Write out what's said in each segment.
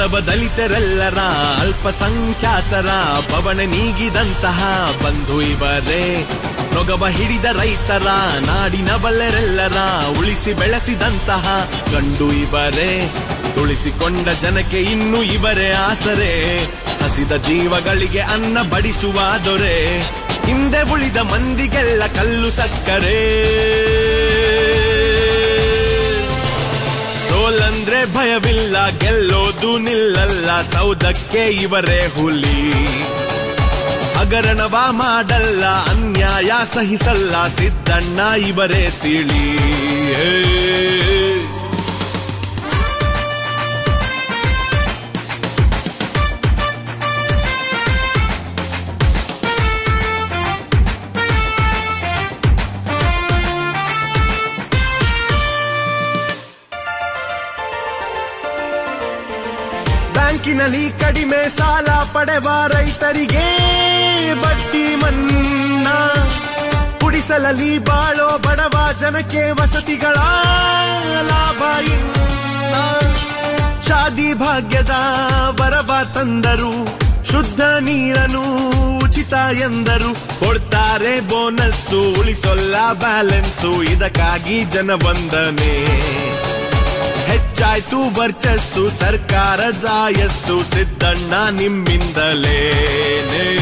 ಬಡವ ದಲಿತರೆಲ್ಲರ ಅಲ್ಪಸಂಖ್ಯಾತರ ಬವಣೆ ನೀಗಿದಂತಹ ಬಂಧು ಇವರೇ ನೊಗವ ಹಿಡಿದ ರೈತರ ನಾಡಿನ ಬಲ್ಲೆರೆಲ್ಲರ ಉಳಿಸಿ ಬೆಳೆಸಿದಂತಹ ಗಂಡು ಇವರೇ ತುಳಿಸಿಕೊಂಡ ಜನಕ್ಕೆ ಇನ್ನು ಇವರೇ ಆಸರೆ ಹಸಿದ ಜೀವಗಳಿಗೆ ಅನ್ನ ಬಡಿಸುವ ದೊರೆ ಹಿಂದೆ ಉಳಿದ ಮಂದಿಗೆಲ್ಲ ಕಲ್ಲು ಸಕ್ಕರೆ ಸೋಲಂದ್ರೆ ಭಯವಿಲ್ಲ ಗೆಲ್ಲೋದು ನಿಲ್ಲಲ್ಲ ಸೌದಕ್ಕೆ ಇವರೇ ಹುಲಿ ಹಗರಣವ ಮಾಡಲ್ಲ ಅನ್ಯಾಯ ಸಹಿಸಲ್ಲ ಸಿದ್ದಣ್ಣ ಇವರೇ ತಿಳಿ ಹೇ. ಬ್ಯಾಂಕಿನಲ್ಲಿ ಕಡಿಮೆ ಸಾಲ ಪಡೆವ ರೈತರಿಗೆ ಬಡ್ಡಿ ಮನ್ನಾ ಕುಡಿಸಲಲ್ಲಿ ಬಾಳೋ ಬಡವ ಜನಕ್ಕೆ ವಸತಿಗಳ ಲಾಭ ಇನ್ನ ಶಾದಿ ಭಾಗ್ಯದ ವರವ ತಂದರು ಶುದ್ಧ ನೀರನ್ನು ಉಚಿತ ಎಂದರು ಕೊಡ್ತಾರೆ ಬೋನಸ್ಸು ಉಳಿಸೊಲ್ಲ ಬ್ಯಾಲೆನ್ಸು ಇದಕ್ಕಾಗಿ ಜನವಂದನೆ ಹೆಚ್ಚಾಯ್ತು ವರ್ಚಸ್ಸು ಸರ್ಕಾರದ ಯಸ್ಸು ಸಿದ್ದಣ್ಣ ನಿಮ್ಮಿಂದಲೇನೆ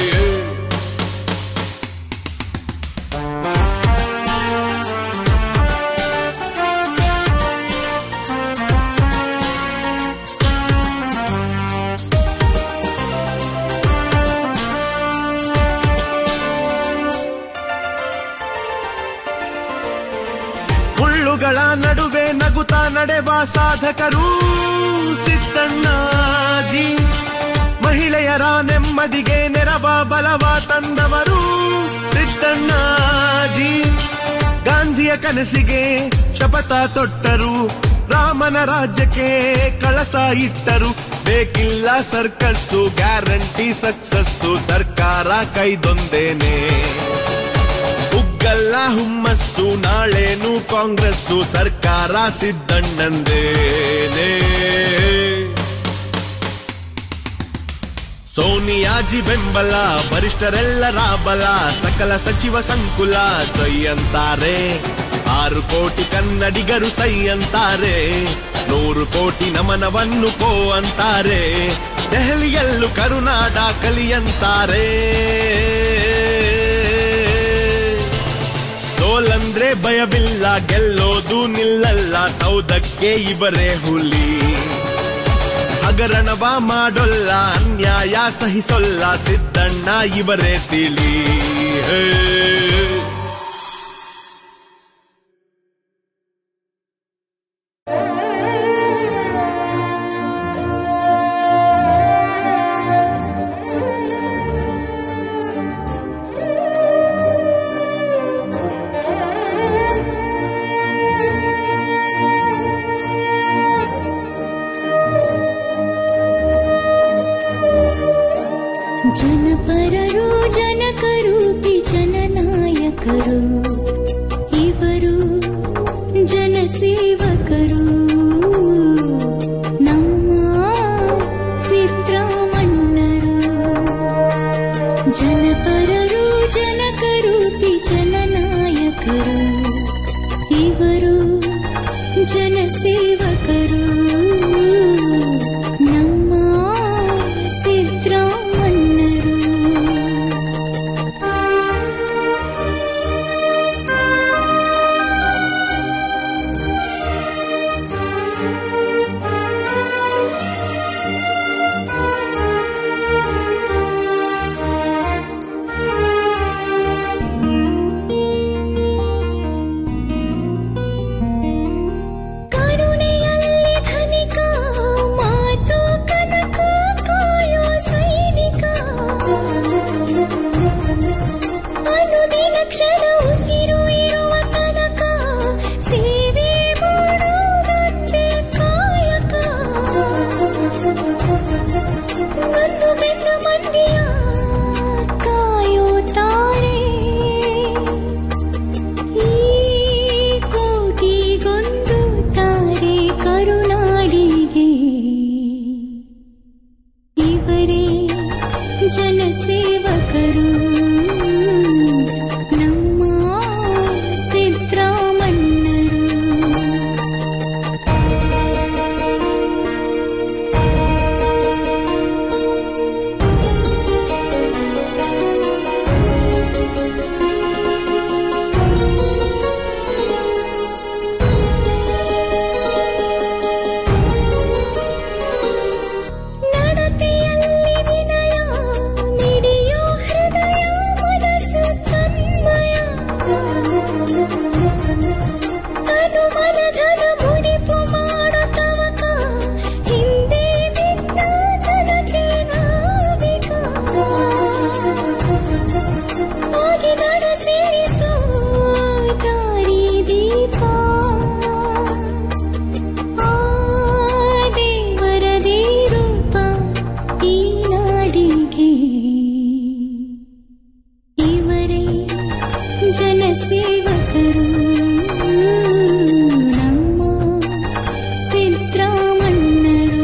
ಮುಳ್ಳುಗಳ ನಡುವೆ ನಗುತ್ತಾ ನಡೆವ ಸಾಧಕರು ಸಿದ್ದಣ್ಣಾಜಿ ಮಹಿಳೆಯರ ನೆಮ್ಮದಿಗೆ ನೆರವ ಬಲವ ತಂದವರು ಸಿದ್ದಣ್ಣಾಜಿ ಗಾಂಧಿಯ ಕನಸಿಗೆ ಶಪಥ ತೊಟ್ಟರು ರಾಮನ ರಾಜ್ಯಕ್ಕೆ ಕಳಸ ಇಟ್ಟರು ಬೇಕಿಲ್ಲ ಸರ್ಕಸ್ಸು ಗ್ಯಾರಂಟಿ ಸಕ್ಸಸ್ಸು ಸರ್ಕಾರ ಕೈದೊಂದೇನೆ ಉಗ್ಗಲ್ಲ ಹುಮ್ಮಸ್ಸು ನಾಳೇನು ಕಾಂಗ್ರೆಸ್ಸು ಸರ್ಕಾರ ಸಿದ್ದಣ್ಣಂದೇನೆ ಸೋನಿಯಾಜಿ ಬೆಂಬಲ ವರಿಷ್ಠರೆಲ್ಲರ ಬಲ ಸಕಲ ಸಚಿವ ಸಂಕುಲ ಜೈ ಅಂತಾರೆ ಆರು ಕೋಟಿ ಕನ್ನಡಿಗರು ಸೈ ಅಂತಾರೆ ನೂರು ಕೋಟಿ ನಮನವನ್ನು ಕೋ ಅಂತಾರೆ ದೆಹಲಿಯಲ್ಲೂ ಕರುನಾಡ ಕಲಿಯಂತಾರೆ ಸೋಲಂದ್ರೆ ಭಯವಿಲ್ಲ ಗೆಲ್ಲೋದು ನಿಲ್ಲಲ್ಲ ಸೌದಕ್ಕೆ ಇವರೇ ಹುಲಿ ಹಗರಣವ ಮಾಡೋಲ್ಲ ಅನ್ಯಾಯ ಸಹಿಸೊಲ್ಲ ಸಿದ್ದಣ್ಣ ಇವರೇ ತಿಳಿ ಹೇ. ಜನಪರರು ಜನಕರೂಪಿ ಜನನಾಯಕರು ಇವರು ಜನಸೇವಕರು ನಮ್ಮ ಸಿದ್ರಾಮಣ್ಣರು ಜನಪರರು ಜನಕರೂಪಿ ಜನನಾಯಕರು ಇವರು ಜನಸೇವಕರು ನಮ್ಮ ಸಿದ್ರಾಮಣ್ಣರು ಜನಸೇವಕರು ನಮ್ಮ ಸಿದ್ರಾಮಣ್ಣರು ನಡತೆಯಲ್ಲಿ ವಿನಯ ಮಿಡಿಯೋ ಹೃದಯ ಮನಸ್ಸು ತನ್ಮಯ ತನು ಮನಧನ ಮುಡಿಪು ಮಾಡೋ ತವಕ ಹಿಂದೆ ಬಿದ್ದ ಜನತೆ ನಾವಿಕ ಹೋಗಿ ನಡ ಸೇರಿಸೋ ದಾರಿ ದೀಪ ಆ ದೇವರದೇ ರೂಪ ಈ ನಾಡಿಗೆ ಇವರೇ ಜನಸೇವಕರು ನಮ್ಮ ಸಿದ್ರಾಮಣ್ಣರು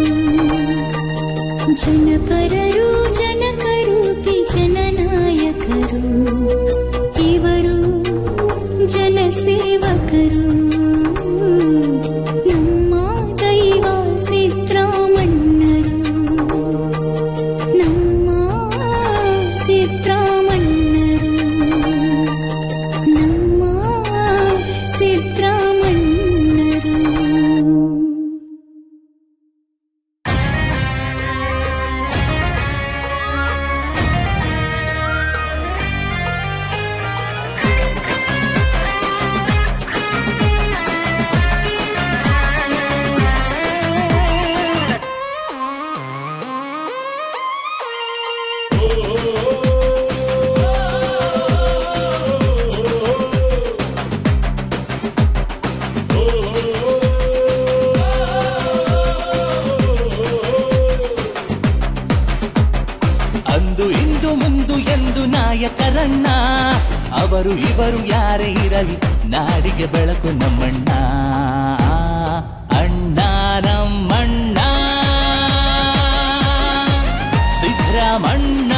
ಜನಪರರು ಜನಕರೂಪಿ ಜನನಾಯಕರು ಇವರು ಜನಸೇವಕರು ನಮ್ಮ ದೈವ ಸಿದ್ರಾಮಣ್ಣರು ನಮ್ಮ ಸಿದ್ರಾಮಣ್ಣರು ನಮ್ಮ ಸಿದ್ರಾಮಣ್ಣರು ಅಂದು ಇಂದು ಮುಂದು ಎಂದು ನಾಯಕರಣ್ಣ ಅವರು ಇವರು ಯಾರೇ ಇರಲಿ ನಾಡಿಗೆ ಬೆಳಕು ನಮ್ಮಣ್ಣ ಅಣ್ಣ ನಮ್ಮಣ್ಣ ಸಿದ್ರಾಮಣ್ಣ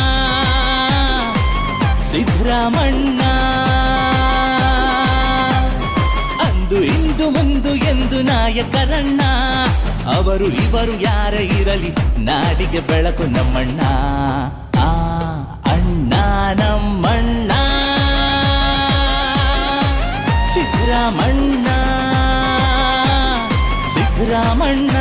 ಸಿದ್ರಾಮಣ್ಣ ಅಂದು ಇಂದು ಮುಂದು ಎಂದು ನಾಯಕರಣ್ಣ ಅವರು ಇವರು ಯಾರೇ ಇರಲಿ ನಾಡಿಗೆ ಬೆಳಕು ನಮ್ಮಣ್ಣ ಆ ಅಣ್ಣ ನಮ್ಮಣ್ಣ ಸಿದ್ದರಾಮಣ್ಣ ಸಿದ್ದರಾಮಣ್ಣ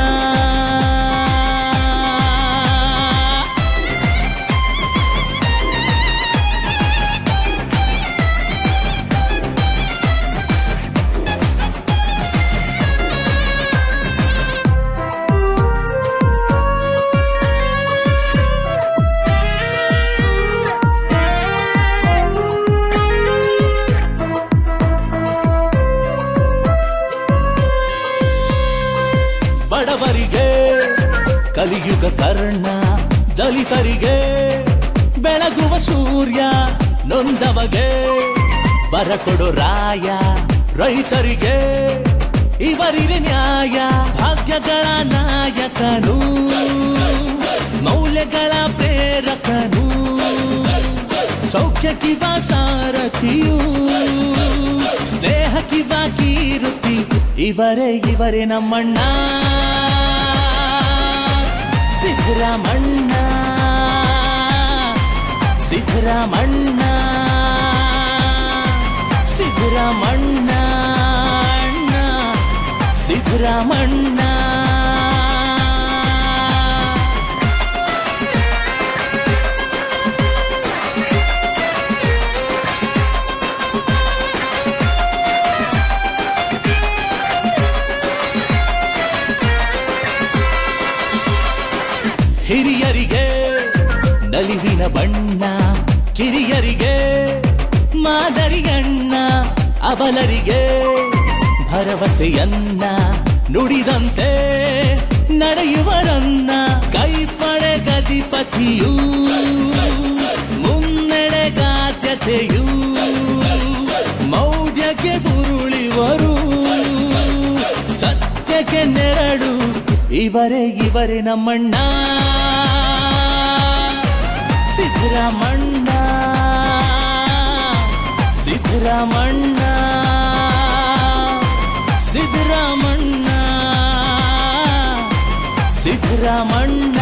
ಬಡವರಿಗೆ ಕಲಿಯುಗ ಕರ್ಣ ದಲಿತರಿಗೆ ಬೆಳಗುವ ಸೂರ್ಯ ನೊಂದವಗೆ ವರ ಕೊಡು ರಾಯ ರೈತರಿಗೆ ಇವರಿರೆ ನ್ಯಾಯ ಭಾಗ್ಯಗಳ ನಾಯಕನು ಮೌಲ್ಯಗಳ ಪ್ರೇರಕನು ಸೌಖ್ಯಕ್ಕಿವ ಸಾರಥಿಯು ಸ್ನೇಹಕ್ಕಿವ ಕೀರುತಿ ಇವರೇ ಇವರೇ ನಮ್ಮಣ್ಣ ಸಿದ್ದರಾಮಣ್ಣ ಸಿದ್ದರಾಮಣ್ಣ ಸಿದ್ದರಾಮಣ್ಣ ಅಣ್ಣ ಸಿದ್ದರಾಮಣ್ಣ ಹಿರಿಯರಿಗೆ ನಲಿವಿನ ಬಣ್ಣ ಕಿರಿಯರಿಗೆ ಮಾದರಿಯಣ್ಣ ಅಬಲರಿಗೆ ಭರವಸೆಯನ್ನ ನುಡಿದಂತೆ ನಡೆಯುವರನ್ನ ಕೈಪಡೆ ಗದಿಪತಿಯೂ ಮುನ್ನಡೆಗಾದ್ಯತೆಯೂ ಮೌಢ್ಯಕ್ಕೆ ಉರುಳಿವರು ಸತ್ಯಕ್ಕೆ ನೆರಳು ಇವರೇ ಇವರೇ ನಮ್ಮಣ್ಣ ಸಿದ್ದರಾಮಣ್ಣ ಸಿದ್ದರಾಮಣ್ಣ ಸಿದ್ದರಾಮಣ್ಣ ಸಿದ್ದರಾಮಣ್ಣ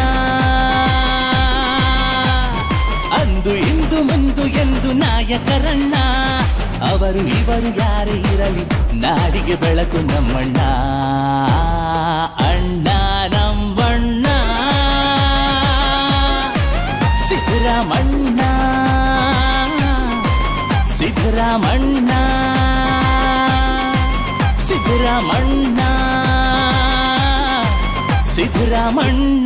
ಅಂದು ಇಂದು ಮುಂದು ಎಂದು ನಾಯಕರಣ್ಣ ಅವರು ಇವರು ಯಾರೇ ಇರಲಿ ನಾಡಿಗೆ ಬೆಳಕು ನಮ್ಮಣ್ಣ ಅಣ್ಣ ನಮ್ಮಣ್ಣ ಸಿದ್ದರಾಮಣ್ಣ ಸಿದ್ದರಾಮಣ್ಣ ಸಿದ್ದರಾಮಣ್ಣ ಸಿದ್ದರಾಮಣ್ಣ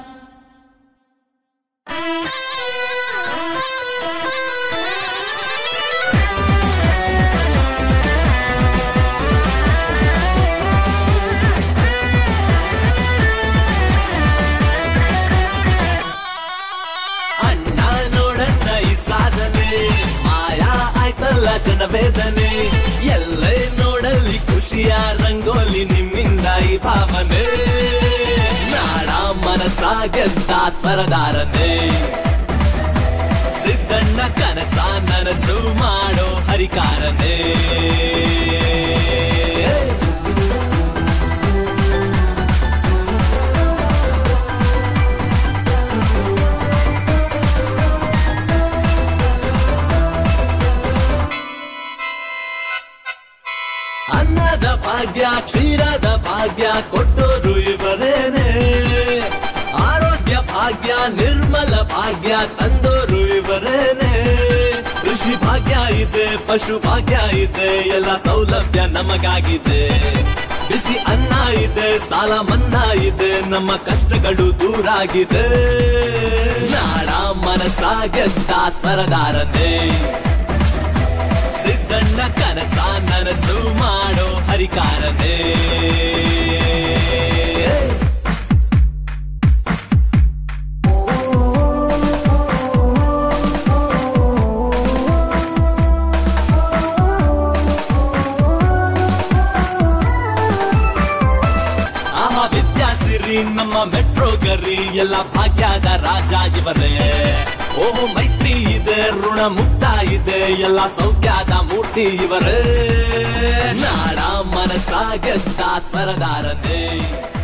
ಅಣ್ಣ ನೋಡಣ್ಣ ಈ ಸಾಧನೆ ಮಾಯಾ ಆಯ್ತಲ್ಲ ಜನವೇದನೆ ಎಲ್ಲೇ ನೋಡಲ್ಲಿ ಖುಷಿಯ ರಂಗೋಲಿ ನಿಮ್ಮಿಂದ ಈ ಭಾವನೆ ನಾಡ ಮನಸ ಗೆದ್ದ ಸರದಾರನೆ ಸಿದ್ದಣ್ಣ ಕನಸ ನನಸು ಮಾಡೋ ಹರಿಕಾರನೇ ಅನ್ನದ ಭಾಗ್ಯ ಕ್ಷೀರದ ಭಾಗ್ಯ ಕೊಟ್ಟೋರು ಇವರೇನೆ ಆರೋಗ್ಯ ಭಾಗ್ಯ ನಿರ್ಮಲ ಭಾಗ್ಯ ತಂದೋರು ಇವರೇನೆ ಕೃಷಿ ಭಾಗ್ಯ ಇದೆ ಪಶು ಭಾಗ್ಯ ಇದೆ ಎಲ್ಲ ಸೌಲಭ್ಯ ನಮಗಾಗಿದೆ ಬಿಸಿ ಅನ್ನ ಇದೆ ಸಾಲ ಮನ್ನಾ ಇದೆ ನಮ್ಮ ಕಷ್ಟಗಳು ದೂರಾಗಿದೆ ನಾಡ ಮನಸ ಗೆದ್ದ ಸರದಾರನೇ ಸಿದ್ದಣ್ಣ ಕನಸ ನನಸು ಮಾಡೋ ಹರಿಕಾರನೇ ಆಹಾ ವಿದ್ಯಾಸಿರಿ ನಮ್ಮ ಮೆಟ್ರೋ ಗರಿ ಎಲ್ಲ ಭಾಗ್ಯದ ರಾಜ ಇವರೇ ಓಹೋ ಮೈತ್ರಿ ಇದೆ ಋಣ ಮುಕ್ತ ಇದೆ ಎಲ್ಲ ಸೌಖ್ಯದ ಮೂರ್ತಿ ಇವರೇ ನಾಡ ಮನಸ ಗೆದ್ದ ಸರದಾರನೇ